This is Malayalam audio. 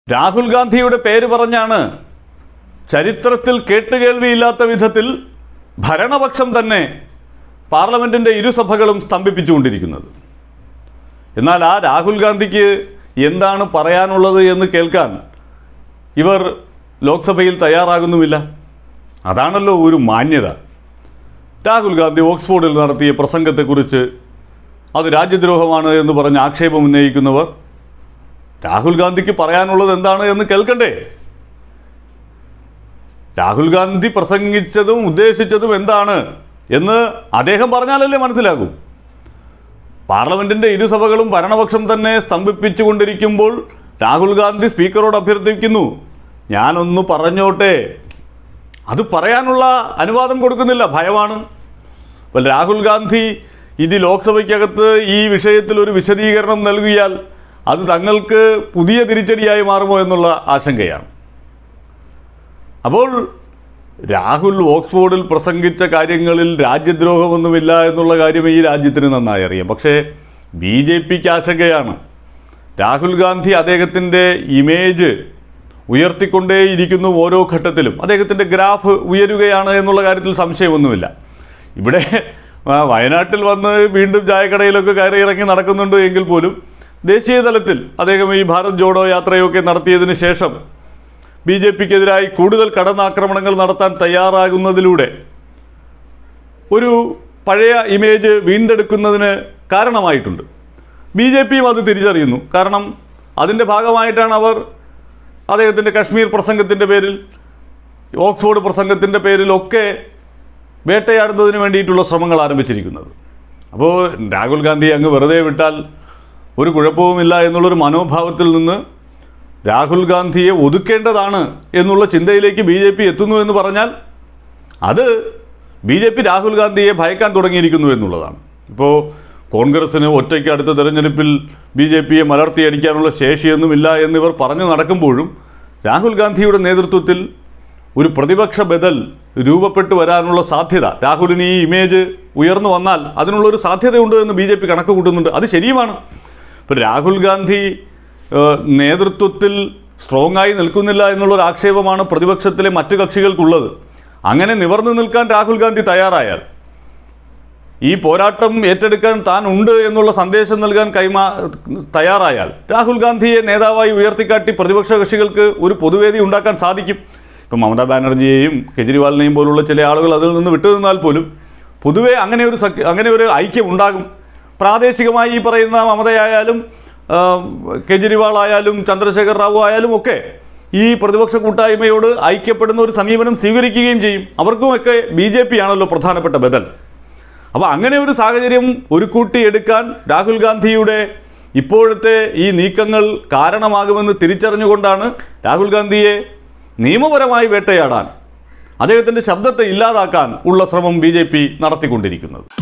രാഹുൽ ഗാന്ധിയുടെ പേര് പറഞ്ഞാണ് ചരിത്രത്തിൽ കേട്ടുകേൾവിയില്ലാത്ത വിധത്തിൽ ഭരണപക്ഷം തന്നെ പാർലമെന്റിന്റെ ഇരുസഭകളും സ്തംഭിപ്പിച്ചുകൊണ്ടിരിക്കുന്നത് എന്നാൽ ആ രാഹുൽ ഗാന്ധിക്ക് എന്താണ് പറയാനുള്ളത് എന്ന് കേൾക്കാൻ ഇവർ ലോക്സഭയിൽ തയ്യാറാകുന്നുമില്ല അതാണല്ലോ ഒരു മാന്യത രാഹുൽ ഗാന്ധി ഓക്സ്ഫോർഡിൽ നടത്തിയ പ്രസംഗത്തെക്കുറിച്ച് അത് രാജ്യദ്രോഹമാണ് എന്ന് പറഞ്ഞ് ആക്ഷേപം ഉന്നയിക്കുന്നവർ രാഹുൽ ഗാന്ധിക്ക് പറയാനുള്ളത് എന്താണ് എന്ന് കേൾക്കണ്ടേ രാഹുൽ ഗാന്ധി പ്രസംഗിച്ചതും ഉദ്ദേശിച്ചതും എന്താണ് എന്ന് അദ്ദേഹം പറഞ്ഞാലല്ലേ മനസ്സിലാകൂ പാർലമെന്റിന്റെ ഇരുസഭകളും ഭരണപക്ഷം തന്നെ സ്തംഭിപ്പിച്ചുകൊണ്ടിരിക്കുമ്പോൾ രാഹുൽ ഗാന്ധി സ്പീക്കറോട് അഭ്യർത്ഥിക്കുന്നു ഞാനൊന്ന് പറഞ്ഞോട്ടെ അത് പറയാനുള്ള അനുവാദം കൊടുക്കുന്നില്ല ഭയമാണ് അപ്പോൾ രാഹുൽ ഗാന്ധി ഇനി ലോക്സഭയ്ക്കകത്ത് ഈ വിഷയത്തിൽ ഒരു വിശദീകരണം നൽകിയാൽ അത് തങ്ങൾക്ക് പുതിയ തിരിച്ചടിയായി മാറുമോ എന്നുള്ള ആശങ്കയാണ് അപ്പോൾ രാഹുൽ ഓക്സ്ഫോർഡിൽ പ്രസംഗിച്ച കാര്യങ്ങളിൽ രാജ്യദ്രോഹമൊന്നുമില്ല എന്നുള്ള കാര്യം ഈ രാജ്യത്തിന് നന്നായി അറിയാം പക്ഷേ ബി ജെ പിക്ക് ആശങ്കയാണ് രാഹുൽ ഗാന്ധി അദ്ദേഹത്തിൻ്റെ ഇമേജ് ഉയർത്തിക്കൊണ്ടേയിരിക്കുന്നു ഓരോ ഘട്ടത്തിലും അദ്ദേഹത്തിൻ്റെ ഗ്രാഫ് ഉയരുകയാണ് എന്നുള്ള കാര്യത്തിൽ സംശയമൊന്നുമില്ല ഇവിടെ ആ, വയനാട്ടിൽ വന്ന് വീണ്ടും ചായക്കടയിലൊക്കെ കയറി ഇറങ്ങി നടക്കുന്നുണ്ട് എങ്കിൽ പോലും ദേശീയ തലത്തിൽ അദ്ദേഹം ഈ ഭാരത് ജോഡോ യാത്രയൊക്കെ നടത്തിയതിന് ശേഷം ബി ജെ പിക്കെതിരായി കൂടുതൽ കടന്നാക്രമണങ്ങൾ നടത്താൻ തയ്യാറാകുന്നതിലൂടെ ഒരു പഴയ ഇമേജ് വീണ്ടെടുക്കുന്നതിന് കാരണമായിട്ടുണ്ട് ബി ജെ പിയും അത് തിരിച്ചറിയുന്നു കാരണം അതിൻ്റെ ഭാഗമായിട്ടാണ് അവർ അദ്ദേഹത്തിൻ്റെ കശ്മീർ പ്രസംഗത്തിൻ്റെ പേരിൽ ഓക്സ്ഫോർഡ് പ്രസംഗത്തിൻ്റെ പേരിലൊക്കെ വേട്ടയാടുന്നതിന് വേണ്ടിയിട്ടുള്ള ശ്രമങ്ങൾ ആരംഭിച്ചിരിക്കുന്നത് അപ്പോൾ രാഹുൽ ഗാന്ധി അങ്ങ് വെറുതെ വിട്ടാൽ ഒരു കുഴപ്പവുമില്ല എന്നുള്ളൊരു മനോഭാവത്തിൽ നിന്ന് രാഹുൽ ഗാന്ധിയെ ഒതുക്കേണ്ടതാണ് എന്നുള്ള ചിന്തയിലേക്ക് ബി ജെ പി എത്തുന്നു എന്ന് പറഞ്ഞാൽ അത് ബി ജെ പി രാഹുൽ ഗാന്ധിയെ ഭയക്കാൻ തുടങ്ങിയിരിക്കുന്നു എന്നുള്ളതാണ് ഇപ്പോൾ കോൺഗ്രസ്സിന് ഒറ്റയ്ക്ക് അടുത്ത തെരഞ്ഞെടുപ്പിൽ ബി ജെ പിയെ മലർത്തിയടിക്കാനുള്ള ശേഷിയൊന്നുമില്ല എന്നിവർ പറഞ്ഞു നടക്കുമ്പോഴും രാഹുൽ ഗാന്ധിയുടെ നേതൃത്വത്തിൽ ഒരു പ്രതിപക്ഷ ബദൽ രൂപപ്പെട്ടു വരാനുള്ള സാധ്യത രാഹുലിന് ഈ ഇമേജ് ഉയർന്നു വന്നാൽ അതിനുള്ളൊരു സാധ്യതയുണ്ട് എന്ന് ബി ജെ പി കണക്ക് കൂട്ടുന്നുണ്ട് അത് ശരിയുമാണ് ഇപ്പോൾ രാഹുൽ ഗാന്ധി ഏഹ്, നേതൃത്വത്തിൽ സ്ട്രോങ് ആയി നിൽക്കുന്നില്ല എന്നുള്ളൊരു ആക്ഷേപമാണ് പ്രതിപക്ഷത്തിലെ മറ്റു കക്ഷികൾക്കുള്ളത് അങ്ങനെ നിവർന്നു നിൽക്കാൻ രാഹുൽ ഗാന്ധി തയ്യാറായാൽ ഈ പോരാട്ടം ഏറ്റെടുക്കാൻ താൻ ഉണ്ട് എന്നുള്ള സന്ദേശം നൽകാൻ കൈമാ തയ്യാറായാൽ രാഹുൽ ഗാന്ധിയെ നേതാവായി ഉയർത്തിക്കാട്ടി പ്രതിപക്ഷ കക്ഷികൾക്ക് ഒരു പൊതുവേദി ഉണ്ടാക്കാൻ സാധിക്കും ഇപ്പം മമതാ ബാനർജിയെയും കെജ്രിവാളിനെയും പോലുള്ള ചില ആളുകൾ അതിൽ നിന്ന് വിട്ടുനിന്നാൽ പോലും പൊതുവേ അങ്ങനെ ഒരു സഖ്യ അങ്ങനെ ഒരു ഐക്യം ഉണ്ടാകും പ്രാദേശികമായി ഈ പറയുന്ന മമതയായാലും ആ, കെജ്രിവാൾ ആയാലും ചന്ദ്രശേഖർ റാവു ആയാലും ഒക്കെ ഈ പ്രതിപക്ഷ കൂട്ടായ്മയോട് ഐക്യപ്പെടുന്ന ഒരു സമീപനം സ്വീകരിക്കുകയും ചെയ്യും അവർക്കുമൊക്കെ ബി ജെ പി ആണല്ലോ പ്രധാനപ്പെട്ട ബദൽ അപ്പോൾ അങ്ങനെ ഒരു സാഹചര്യം ഒരു കൂട്ടി എടുക്കാൻ രാഹുൽ ഗാന്ധിയുടെ ഇപ്പോഴത്തെ ഈ നീക്കങ്ങൾ കാരണമാകുമെന്ന് തിരിച്ചറിഞ്ഞുകൊണ്ടാണ് രാഹുൽ ഗാന്ധിയെ നിയമപരമായി വേട്ടയാടാൻ അദ്ദേഹത്തിൻ്റെ ശബ്ദത്തെ ഇല്ലാതാക്കാൻ ഉള്ള ശ്രമം ബി നടത്തിക്കൊണ്ടിരിക്കുന്നത്